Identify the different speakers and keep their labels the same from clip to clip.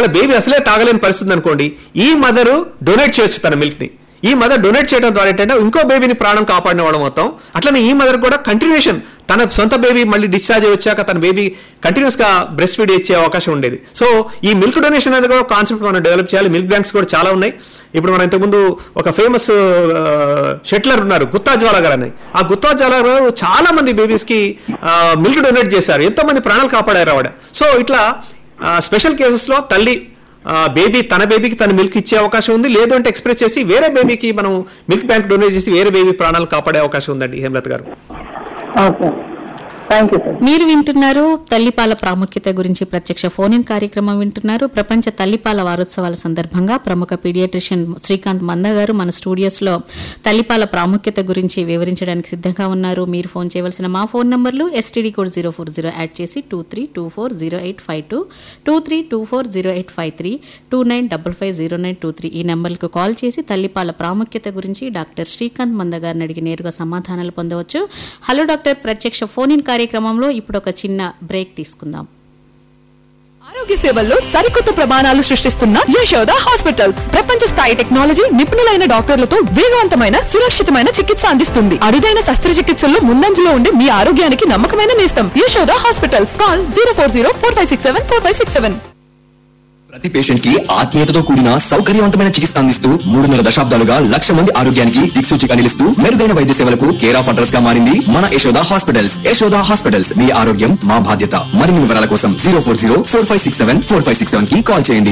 Speaker 1: ఒకవేళ బేబీ అసలే తాగలేని పరిస్థితి అనుకోండి ఈ మదర్ డొనేట్ చేయొచ్చు తన మిల్క్ ని ఈ మదర్ డొనేట్ చేయడం ద్వారా ఏంటంటే ఇంకో బేబీని ప్రాణం కాపాడిన వాళ్ళం మొత్తం అట్లనే ఈ మదర్ కూడా కంటిన్యూషన్ తన సొంత బేబీ మళ్ళీ డిశ్చార్జ్ అయ్యి వచ్చాక తన బేబీ కంటిన్యూస్ గా బ్రెస్ట్ ఫీడ్ ఇచ్చే అవకాశం ఉండేది సో ఈ మిల్క్ డొనేషన్ అనేది కూడా కాన్సెప్ట్ మనం డెవలప్ చేయాలి మిల్క్ బ్యాంక్స్ కూడా చాలా ఉన్నాయి ఇప్పుడు మనం ఇంతకుముందు ఒక ఫేమస్ షెట్లర్ ఉన్నారు గుత్తా జ్వాల గారు అని ఆ గుత్తా జ్వాల గారు చాలా మంది బేబీస్ కి మిల్క్ డొనేట్ చేశారు ఎంతో మంది ప్రాణాలు కాపాడారు ఆవిడ సో ఇట్లా స్పెషల్ కేసెస్ లో తల్లి బేబీ తన బేబీకి తన మిల్క్ ఇచ్చే అవకాశం ఉంది లేదు అంటే ఎక్స్ప్రెస్ చేసి వేరే బేబీకి మనం మిల్క్ బ్యాంక్ డొనేట్ చేసి వేరే బేబీ ప్రాణాలు కాపాడే అవకాశం ఉందండి హేమలత గారు
Speaker 2: ఓకే థ్యాంక్ యూ సార్
Speaker 3: మీరు వింటున్నారు తల్లిపాల ప్రాముఖ్యత గురించి ప్రత్యక్ష ఫోన్ ఇన్ కార్యక్రమం వింటున్నారు ప్రపంచ తల్లిపాల వారోత్సవాల సందర్భంగా ప్రముఖ పీడియాట్రిషియన్ శ్రీకాంత్ మంద గారు మన స్టూడియోస్ లో తల్లిపాల ప్రాముఖ్యత గురించి వివరించడానికి సిద్ధంగా ఉన్నారు మీరు ఫోన్ చేయవలసిన మా ఫోన్ నంబర్లు STD code zero four zero add చేసి two three two four zero eight five two two three two four zero eight five three two nine double five zero nine two three ఈ నెంబర్లకు call చేసి తల్లిపాల ప్రాముఖ్యత గురించి doctor Srikanth మంద గారిని అడిగి నేరుగా సమాధానాలు పొందవచ్చు హలో డాక్టర్ ప్రత్యక్ష ఫోన్ ఇన్ కార్యక్రమంలో ఇప్పుడు ఒక చిన్న బ్రేక్ తీసుకుందాం
Speaker 4: ఆరోగ్య సేవల్లో సరికొత్త ప్రమాణాలు సృష్టిస్తున్న యశోద హాస్పిటల్స్ ప్రపంచ స్థాయి టెక్నాలజీ నిపుణులైన డాక్టర్లతో వేగవంతమైన సురక్షితమైన చికిత్స అందిస్తుంది అరుదైన శస్త్రచికిత్సల్లో ముందంజలో ఉండే మీ ఆరోగ్యానికి నమ్మకమైన నేస్తం Yashoda hospitals call zero four zero four five six seven four five six seven
Speaker 5: ప్రతి పేషెంట్ కి ఆత్మీయతతో కూడిన సౌకర్యవంతమైన చికిత్స అందిస్తూ మూడున్నర దశాబ్దాలుగా లక్ష మంది ఆరోగ్యానికి దిక్సూచిగా నిలుస్తూ మెరుగైన వైద్య సేవలకు కేర్ ఆఫ్ అడ్రస్ గా మారింది మన యశోద హాస్పిటల్స్ యశోద హాస్పిటల్స్ మీ ఆరోగ్యం మా బాధ్యత మరిన్ని వివరాల కోసం zero four zero four five six seven four five six seven కి కాల్ చేయండి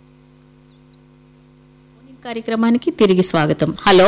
Speaker 3: కార్యక్రమానికి తిరిగి స్వాగతం హలో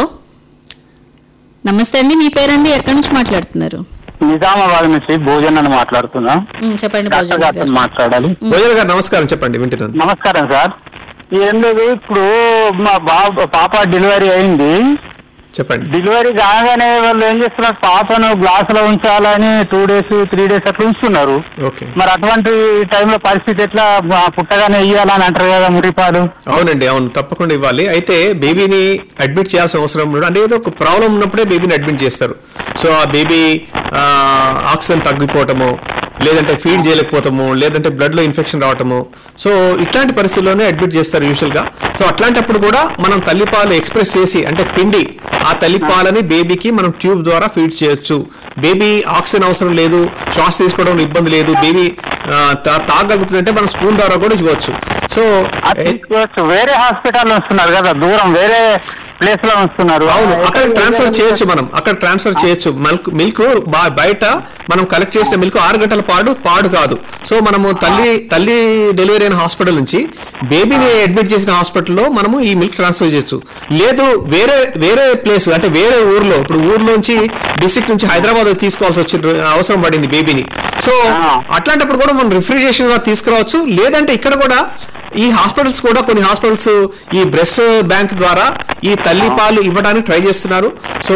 Speaker 3: నమస్తే అండి మీ పేరండి ఎక్కడి నుంచి మాట్లాడుతున్నారు
Speaker 6: నిజామాబాద్ నుంచి భోజన్ అని మాట్లాడుతున్నా
Speaker 3: ఉమ్, చెప్పండి
Speaker 6: డాక్టర్
Speaker 3: భోజన్
Speaker 6: గారితో
Speaker 3: గారు
Speaker 6: మాట్లాడాలి
Speaker 1: భోజన గారు నమస్కారం చెప్పండి వింటున్నాను
Speaker 6: నమస్కారం సార్ ఏం లేదు ఇప్పుడు మా బాబు పాప డెలివరీ అయింది
Speaker 1: చెప్పండి
Speaker 6: డెలివరీ కాగానే వాళ్ళు ఏం చేస్తున్నారు పాపను గ్లాస్ లో ఉంచాలని టూ డేస్ త్రీ డేస్ అట్లా ఉంచుతున్నారు
Speaker 1: ఓకే
Speaker 6: మరి అటువంటి టైంలో పరిస్థితి ఎట్లా ఆ, పుట్టగానే ఇయ్యాలని అంటారు కదా మురిపాలు
Speaker 1: అవునండి అవును తప్పకుండా ఇవ్వాలి అయితే బేబీని అడ్మిట్ చేయాల్సిన అవసరం ఉండదు అంటే ఏదో ఒక ప్రాబ్లం ఉన్నప్పుడే బేబీని అడ్మిట్ చేస్తారు సో ఆ బేబీ ఆక్సిజన్ తగ్గిపోవటము లేదంటే ఫీడ్ చేయలేకపోతాము లేదంటే బ్లడ్ లో ఇన్ఫెక్షన్ రావటము సో ఇట్లాంటి పరిస్థితుల్లోనే అడ్మిట్ చేస్తారు యూజువల్ గా సో అట్లాంటప్పుడు కూడా మనం తల్లిపాలు ఎక్స్ప్రెస్ చేసి అంటే పిండి ఆ తల్లిపాలని బేబీకి మనం ట్యూబ్ ద్వారా ఫీడ్ చేయొచ్చు బేబీ ఆక్సిజన్ అవసరం లేదు శ్వాస తీసుకోవడంలో ఇబ్బంది లేదు బేబీ తాగలుగుతుందంటే మనం స్పూన్ ద్వారా కూడా ఇవ్వచ్చు సో
Speaker 6: అది తీసుకోవచ్చు వేరే హాస్పిటల్ వస్తున్నారు కదా దూరం వేరే ప్లేస్ లో వస్తున్నారు
Speaker 1: అవును అక్కడ ట్రాన్స్ఫర్ చేయొచ్చు మనం అక్కడ ట్రాన్స్ఫర్ చేయొచ్చు మిల్క్ మిల్క్ బయట మనం కలెక్ట్ చేసిన మిల్క్ ఆరు గంటల పాడు పాడు కాదు సో మనము తల్లి తల్లి డెలివరీ అయిన హాస్పిటల్ నుంచి బేబీని అడ్మిట్ చేసిన హాస్పిటల్లో మనము ఈ మిల్క్ ట్రాన్స్ఫర్ చేయొచ్చు లేదు వేరే వేరే ప్లేస్ అంటే వేరే ఊర్లో ఇప్పుడు ఊర్లోంచి డిస్ట్రిక్ట్ నుంచి హైదరాబాద్ తీసుకోవాల్సి వచ్చిన అవసరం పడింది బేబీని సో అట్లాంటప్పుడు కూడా మనం రిఫ్రిజరేషన్ తీసుకురావచ్చు లేదంటే ఇక్కడ కూడా ఈ హాస్పిటల్స్ కూడా కొన్ని హాస్పిటల్స్ ఈ బ్రెస్ట్ బ్యాంక్ ద్వారా ఈ తల్లి పాలు ఇవ్వడానికి ట్రై చేస్తున్నారు సో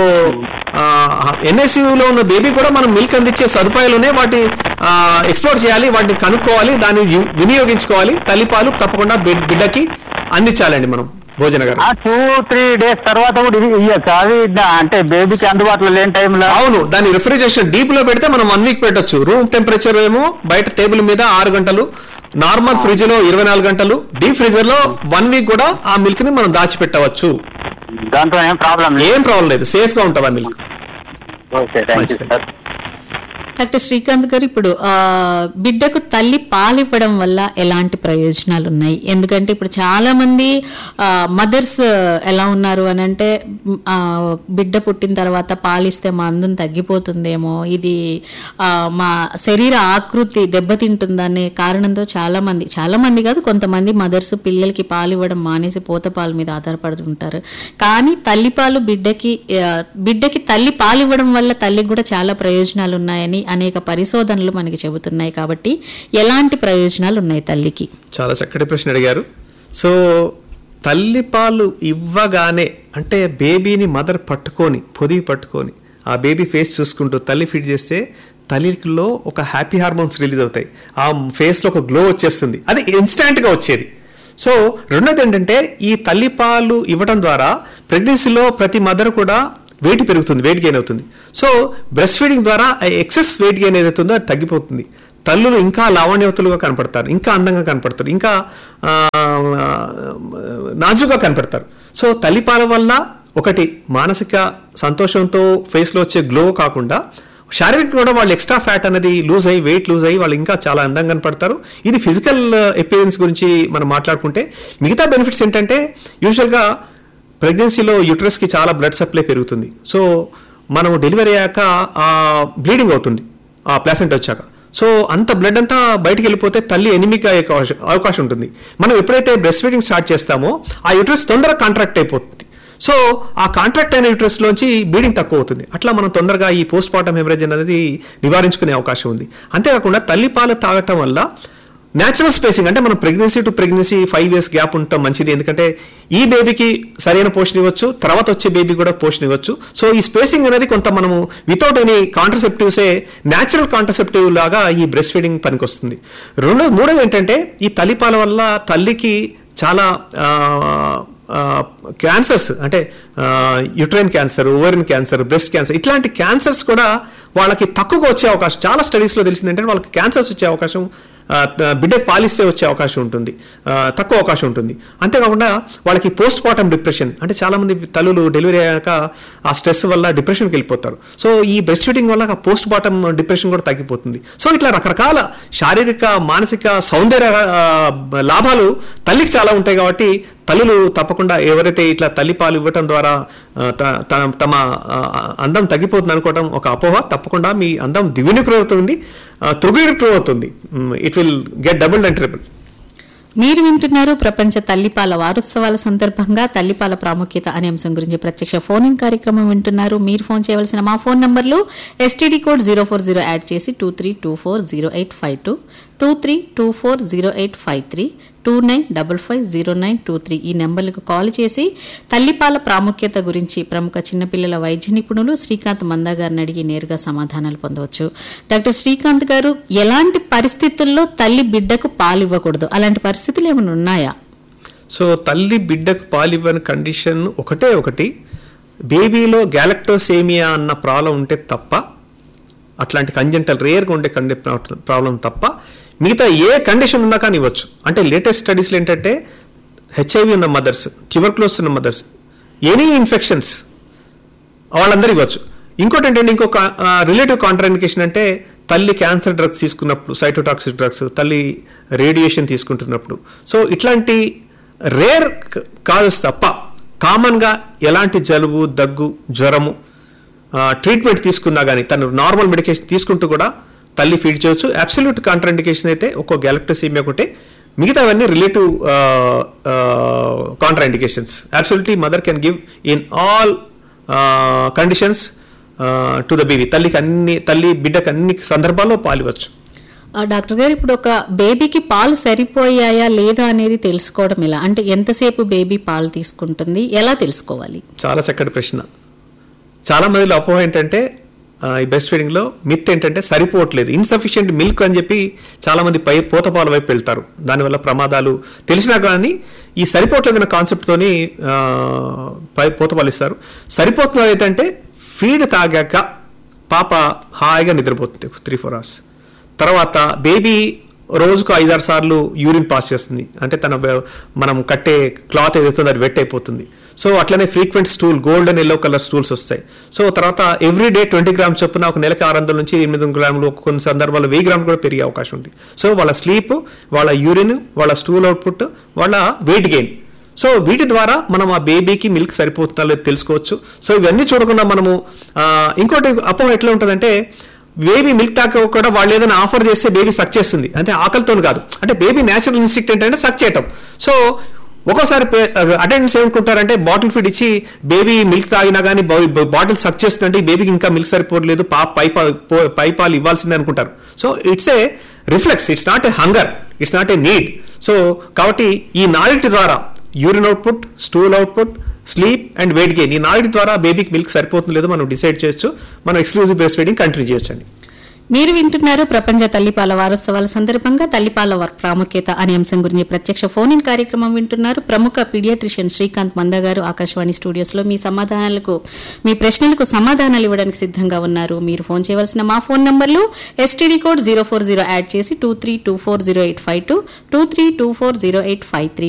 Speaker 1: ఎన్ఎస్యూలో ఉన్న బేబీ కూడా మనం మిల్క్ అందించే సదుపాయాలునే వాటి ఎక్స్ప్లోర్ చేయాలి వాటిని కనుక్కోవాలి దాన్ని యు- వినియోగించుకోవాలి తల్లిపాలు తప్పకుండా బిడ్- బిడ్డకి అందించాలండి మనం భోజన గారు
Speaker 6: టూ త్రీ డేస్ తర్వాత కూడా ఇది ఇయ్యచ్చు అది ద- అంటే బేబీకి అందుబాటులో లేని టైంలో
Speaker 1: అవును దాని రిఫ్రిజరేషన్ డీప్ లో పెడితే మనం వన్ వీక్ పెట్టొచ్చు రూమ్ టెంపరేచర్ ఏమో బయట టేబుల్ మీద ఆరు గంటలు నార్మల్ ఫ్రిడ్జ్ లో ఇరవై నాలుగు గంటలు డీప్ ఫ్రీజర్ లో వన్ వీక్ కూడా ఆ మిల్క్ ని మనం దాచిపెట్టవచ్చు
Speaker 6: దాంతో ఏం ప్రాబ్లం లేదు
Speaker 1: ఏం ప్రాబ్లం లేదు సేఫ్ గా ఉంటుంది ఆ మిల్క్
Speaker 6: ఓకే థ్యాంక్ యూ
Speaker 1: మంచిది.
Speaker 6: సార్
Speaker 3: డాక్టర్ శ్రీకాంత్ గారు ఇప్పుడు ఆ, బిడ్డకు తల్లి పాలివ్వడం వల్ల ఎలాంటి ప్రయోజనాలు ఉన్నాయి ఎందుకంటే ఇప్పుడు చాలా మంది మదర్స్ ఎలా ఉన్నారు అని అంటే మ్, ఆ, బిడ్డ పుట్టిన తర్వాత పాలిస్తే మా అందం తగ్గిపోతుందేమో ఇది ఆ, మా శరీర ఆకృతి దెబ్బతింటుందనే కారణంతో చాలా మంది చాలా మంది కాదు కొంతమంది మదర్స్ పిల్లలకి పాలు ఇవ్వడం మానేసి పోత పాల మీద ఆధారపడుతుంటారు కానీ తల్లిపాలు బిడ్డకి ఆ, బిడ్డకి తల్లి పాలు ఇవ్వడం వల్ల తల్లికి కూడా చాలా ప్రయోజనాలు ఉన్నాయని అనేక పరిశోధనలు మనకి చెబుతున్నాయి కాబట్టి ఎలాంటి ప్రయోజనాలు ఉన్నాయి తల్లికి
Speaker 1: చాలా చక్కటి ప్రశ్న అడిగారు సో తల్లిపాలు ఇవ్వగానే అంటే బేబీని మదర్ పట్టుకొని పొదివి పట్టుకొని ఆ బేబీ ఫేస్ చూసుకుంటూ తల్లి ఫీడ్ చేస్తే తల్లిలో ఒక హ్యాపీ హార్మోన్స్ రిలీజ్ అవుతాయి ఆ ఫేస్లో ఒక గ్లో వచ్చేస్తుంది అది ఇన్స్టాంట్గా వచ్చేది సో రెండోది ఏంటంటే ఈ తల్లిపాలు ఇవ్వడం ద్వారా ప్రెగ్నెన్సీలో ప్రతి మదర్ కూడా వెయిట్ పెరుగుతుంది వెయిట్ గెయిన్ అవుతుంది సో బ్రెస్ట్ ఫీడింగ్ ద్వారా ఎక్సెస్ వెయిట్ గెయిన్ ఏదైతుందో అది తగ్గిపోతుంది తల్లులు ఇంకా లావణ్యవతులుగా కనపడతారు ఇంకా అందంగా కనపడతారు ఇంకా ఆ, నాజుగా కనపడతారు సో తల్లిపాల వల్ల ఒకటి మానసిక సంతోషంతో ఫేస్లో వచ్చే గ్లో కాకుండా శారీరక కూడా వాళ్ళు ఎక్స్ట్రా ఫ్యాట్ అనేది లూజ్ అయ్యి వెయిట్ లూజ్ అయ్యి వాళ్ళు ఇంకా చాలా అందంగా కనపడతారు ఇది ఫిజికల్ అపియరెన్స్ గురించి మనం మాట్లాడుకుంటే మిగతా బెనిఫిట్స్ ఏంటంటే యూజువల్గా ప్రెగ్నెన్సీలో యూట్రస్కి చాలా బ్లడ్ సప్లై పెరుగుతుంది సో మనం డెలివరీ అయ్యాక ఆ బ్లీడింగ్ అవుతుంది ఆ ప్లాసెంట్ వచ్చాక సో అంత బ్లడ్ అంతా బయటికి వెళ్ళిపోతే తల్లి ఎనిమిక్ అయ్యే అవకాశం అవకాశం ఉంటుంది మనం ఎప్పుడైతే బ్రెస్ట్ ఫీడింగ్ స్టార్ట్ చేస్తామో ఆ యూట్రస్ తొందరగా కాంట్రాక్ట్ అయిపోతుంది సో ఆ కాంట్రాక్ట్ అయిన యూట్రస్ లోంచి బ్లీడింగ్ తక్కువ అవుతుంది అట్లా మనం తొందరగా ఈ పోస్ట్ మార్టం హెమరేజ్ అనేది నివారించుకునే అవకాశం ఉంది అంతేకాకుండా తల్లి పాలు తాగటం వల్ల న్యాచురల్ స్పేసింగ్ అంటే మనం pregnancy to pregnancy five years gap ఉండటం మంచిది ఎందుకంటే ఈ బేబీకి సరైన పోషణ ఇవ్వచ్చు తర్వాత వచ్చే బేబీ కూడా పోషణ ఇవ్వచ్చు సో ఈ స్పేసింగ్ అనేది కొంత మనము వితౌట్ ఎనీ కాంట్రసెప్టివ్సే న్యాచురల్ కాంట్రసెప్టివ్ లాగా ఈ బ్రెస్ట్ ఫీడింగ్ పనికొస్తుంది రెండో మూడోది ఏంటంటే ఈ తల్లిపాల వల్ల తల్లికి చాలా క్యాన్సర్స్ అంటే uterine cancer ovarian cancer breast cancer ఇట్లాంటి క్యాన్సర్స్ కూడా వాళ్ళకి తక్కువగా వచ్చే అవకాశం చాలా స్టడీస్లో తెలిసింది ఏంటంటే వాళ్ళకి క్యాన్సర్స్ వచ్చే అవకాశం ఆ, బిడ్డకి పాలిస్తే వచ్చే అవకాశం ఉంటుంది ఆ, తక్కువ అవకాశం ఉంటుంది అంతేకాకుండా వాళ్ళకి పోస్ట్ మార్టం డిప్రెషన్ అంటే చాలా మంది తల్లులు డెలివరీ అయ్యాక ఆ స్ట్రెస్ వల్ల డిప్రెషన్కి వెళ్ళిపోతారు సో ఈ బ్రెస్ట్ ఫీడింగ్ వల్ల పోస్ట్ మార్టం డిప్రెషన్ కూడా తగ్గిపోతుంది సో ఇట్లా రకరకాల శారీరక మానసిక సౌందర్య ఆ, లాభాలు తల్లికి చాలా ఉంటాయి కాబట్టి తల్లులు తప్పకుండా ఎవరైతే ఇట్లా తల్లి పాలు ఇవ్వటం ద్వారా ఆ, త- త- తమ ఆ, అందం తగ్గిపోతుంది అనుకోవటం ఒక అపోహ తప్పకుండా మీ అందం ద్విగుణీకృతవుతుంది త్రిగుణీకృతవుతుంది it will get double and triple
Speaker 3: మీరు వింటున్నారు ప్రపంచ తల్లిపాల వారోత్సవాల సందర్భంగా తల్లిపాల ప్రాముఖ్యత అనే అంశం గురించి ప్రత్యక్ష ఫోన్ ఇన్ కార్యక్రమం వింటున్నారు మీరు ఫోన్ చేయవలసిన మా ఫోన్ నంబర్లు STD code zero four zero add చేసి two three two four zero eight five two two three two four zero eight five three two nine double five zero nine two three ఈ నెంబర్లకు call చేసి తల్లిపాల ప్రాముఖ్యత గురించి ప్రముఖ చిన్నపిల్లల వైద్య నిపుణులు శ్రీకాంత్ మందా గారిని అడిగి నేరుగా సమాధానాలు పొందవచ్చు డాక్టర్ శ్రీకాంత్ గారు ఎలాంటి పరిస్థితుల్లో తల్లి బిడ్డకు పాలు ఇవ్వకూడదు అలాంటి పరిస్థితులు ఏమైనా ఉన్నాయా
Speaker 1: సో తల్లి బిడ్డకు పాలివ్వని కండిషన్ ఒకటే ఒకటి బేబీలో గ్యాలక్టోసేమియా అన్న ప్రాబ్లం ఉంటే తప్ప అట్లాంటి కంజెంటల్ రేర్గా ఉండే కండి ప్రాబ్లం తప్ప మిగతా ఏ కండిషన్ ఉన్నా కానీ ఇవ్వచ్చు అంటే లేటెస్ట్ స్టడీస్లో ఏంటంటే హెచ్ఐవి ఉన్న మదర్స్ ట్యూబర్క్లోస్ ఉన్న మదర్స్ ఎనీ ఇన్ఫెక్షన్స్ వాళ్ళందరూ ఇవ్వచ్చు ఇంకోటి ఏంటంటే ఇంకొక రిలేటివ్ కాంట్రాండికేషన్ అంటే తల్లి క్యాన్సర్ డ్రగ్స్ తీసుకున్నప్పుడు సైటోటాక్సిక్ డ్రగ్స్ తల్లి రేడియేషన్ తీసుకుంటున్నప్పుడు సో ఇట్లాంటి రేర్ కాజెస్ తప్ప కామన్గా ఎలాంటి జలుబు దగ్గు జ్వరము ట్రీట్మెంట్ తీసుకున్నా కానీ తను నార్మల్ మెడికేషన్ తీసుకుంటూ కూడా తల్లి ఫీడ్ చేయొచ్చు అబ్సల్యూట్ కాంట్రాండికేషన్ అయితే ఒక్కో గ్యాలక్టోసీమియా ఒకటే మిగతావన్నీ relative contraindications absolutely mother can give in all conditions to the baby తల్లికి అన్ని తల్లి బిడ్డకి అన్ని సందర్భాల్లో పాలివచ్చు
Speaker 3: ఆ, డాక్టర్ గారు ఇప్పుడు ఒక బేబీకి పాలు సరిపోయాయా లేదా అనేది తెలుసుకోవడం ఎలా అంటే ఎంతసేపు బేబీ పాలు తీసుకుంటుంది ఎలా తెలుసుకోవాలి
Speaker 1: చాలా చక్కటి ప్రశ్న చాలా మందిలో అపోహ ఏంటంటే ఆ, ఈ బెస్ట్ ఫీడింగ్ లో మిత్ ఏంటంటే సరిపోవట్లేదు ఇన్సఫిషియెంట్ మిల్క్ అని చెప్పి చాలా మంది పై పూతపాల వైపు వెళ్తారు దానివల్ల ప్రమాదాలు తెలిసినా కానీ ఈ సరిపోవట్లేదు అనే కాన్సెప్ట్ తోని ఆ, పై పూతపాలు ఇస్తారు సరిపోతున్నారు ఏంటంటే ఫీడ్ తాగాక పాప హాయిగా నిద్రపోతుంది త్రీ ఫోర్ అవర్స్ తర్వాత బేబీ రోజుకు ఐదారు సార్లు యూరిన్ పాస్ చేస్తుంది అంటే తన బ- మనం కట్టే క్లాత్ ఏదైతుందో అది వెట్ అయిపోతుంది సో అట్లనే frequent stool gold and yellow colour stools వస్తాయి సో తర్వాత ఎవ్రీ డే ట్వంటీ గ్రామ్స్ చొప్పున ఒక నెలకి ఆరు వందల నుంచి ఎనిమిది వందల గ్రాములు కొన్ని సందర్భాల్లో వెయ్యి గ్రాములు కూడా పెరిగే అవకాశం ఉంది సో వాళ్ళ స్లీప్ వాళ్ళ యూరిన్ వాళ్ళ స్టూల్ అవుట్పుట్ వాళ్ళ వెయిట్ గెయిన్ సో వీటి ద్వారా మనం ఆ బేబీకి మిల్క్ సరిపోతుందో లేదో తెలుసుకోవచ్చు సో ఇవన్నీ చూడకుండా మనము ఆ, ఇంకోటి అపోహ ఎట్లా ఉంటుందంటే బేబీ మిల్క్ తాక కూడా వాళ్ళు ఏదైనా ఆఫర్ చేస్తే బేబీ సక్ చేస్తుంది అంటే ఆకలితో కాదు అంటే బేబీ న్యాచురల్ ఇన్స్టిక్ట్ ఏంటంటే సక్ చేయటం సో ఒక్కోసారి అటెండెన్స్ ఏమనుకుంటారంటే బాటిల్ ఫీడ్ ఇచ్చి బేబీ మిల్క్ తాగినా కానీ బాటిల్ సక్ చేస్తుందంటే ఈ బేబీకి ఇంకా మిల్క్ సరిపోవట్లేదు పా పై పా- పో- పై పాలు ఇవ్వాల్సిందే అనుకుంటారు so it's a reflex it's not a hunger it's not a need so కాబట్టి ఈ నాలుగిటి ద్వారా urine output stool output sleep and weight gain ఈ నాలుగిటి ద్వారా బేబీకి మిల్క్ సరిపోతుంది లేదో మనం డిసైడ్ చేయొచ్చు మనం ఎక్స్క్లూజివ్ బ్రెస్ట్ ఫీడింగ్ కంటిన్యూ చేయొచ్చు అండి
Speaker 3: మీరు వింటున్నారు ప్రపంచ తల్లిపాల వారోత్సవాల సందర్భంగా తల్లిపాల వర్- ప్రాముఖ్యత అనే అంశం గురించి ప్రత్యక్ష ఫోన్ ఇన్ కార్యక్రమం వింటున్నారు ప్రముఖ పీడియాట్రిషియన్ శ్రీకాంత్ మంద గారు ఆకాశవాణి స్టూడియోస్ లో మీ సమాధానాలకు మీ ప్రశ్నలకు సమాధానాలు ఇవ్వడానికి సిద్ధంగా ఉన్నారు మీరు ఫోన్ చేయవలసిన మా ఫోన్ నంబర్లు STD code zero four zero add చేసి two three two four zero eight five two two three two four zero eight five three